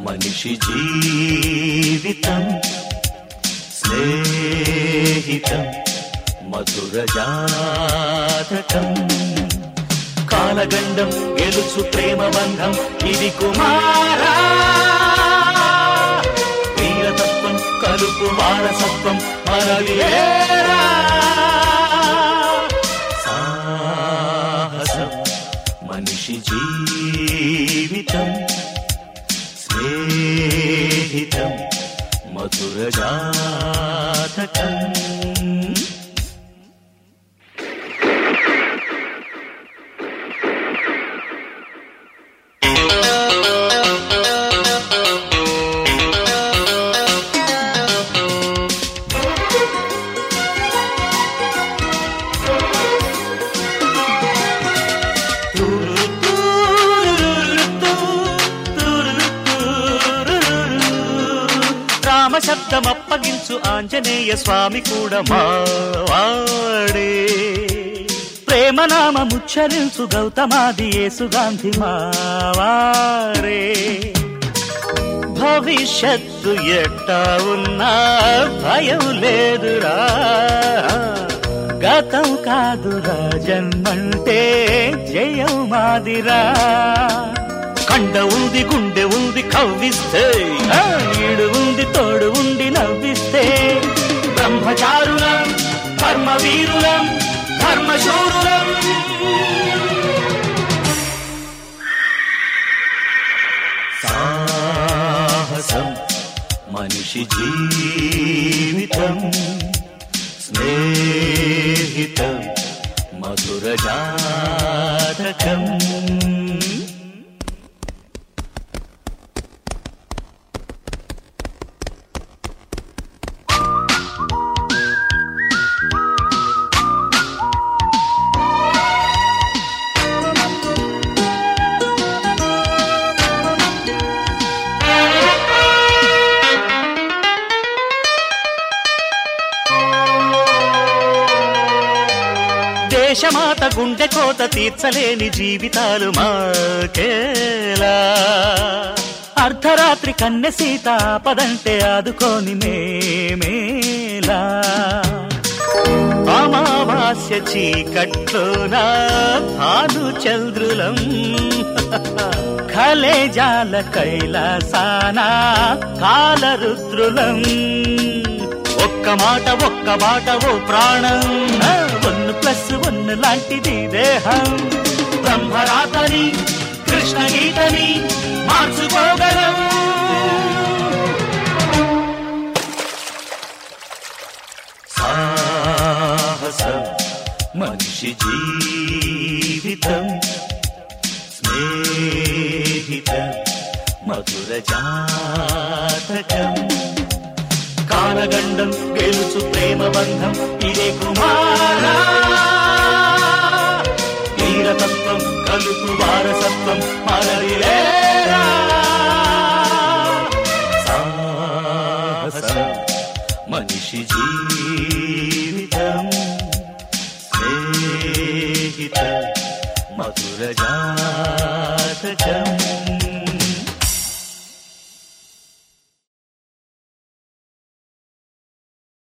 మనిషి జీవితం స్నేహితం మధుర జాతకం కాలగండం గెలుచు ప్రేమ బంధం ఇది కుమారా వీరతత్వం కలుపు వారసత్వం మనలేరా సాహసం మనిషి జీవితం స్నేహితం మధుర జాతకం రామ శబ్దం అప్పగించు ఆంజనేయ స్వామి కూడా మావాడే ప్రేమనామ ముచ్చరించు గౌతమాది యేసుగాంధి మావారే భవిష్యత్తు ఎట్టా ఉన్నా భయం లేదురా గతం కాదురా జన్మంటే జయం మాదిరా కండ ఉంది గుండె ఉంది కవ్విస్తే ఆ, నీడు ఉంది తోడు ఉండి నవ్విస్తే బ్రహ్మచారులం ధర్మవీరులం ధర్మశూరులం సాహసం మనిషి జీవితం స్నేహితం మధుర జాతకం దేశమాత గుండె కోత తీర్చలేని జీవితాలు మాకేలా అర్ధరాత్రి కన్నె సీత పదంటే ఆదుకోని మేమేలా అమావాస్య చీకట్లోన భాను చంద్రులం ఖలేజాల కైలాసాన కాలరుద్రులం ఒక్క మాట ఒక్క మాట ఓ ప్రాణం ఆ, ఒన్ను ప్లస్ ఒన్ను లాంటిది దేహం బ్రహ్మరాతని కృష్ణ గీతని మార్చుకోగలం సాహసం మనిషి జీవితం స్నేహితం మధుర జాతకం కాలగండం గెలుచు ప్రేమ బంధం ఇదే కుమారా వీరతత్వం కలుపు వారసత్వం మనరిలేరా సాహసం మనిషి జీవితం స్నేహితం మధుర జాతకం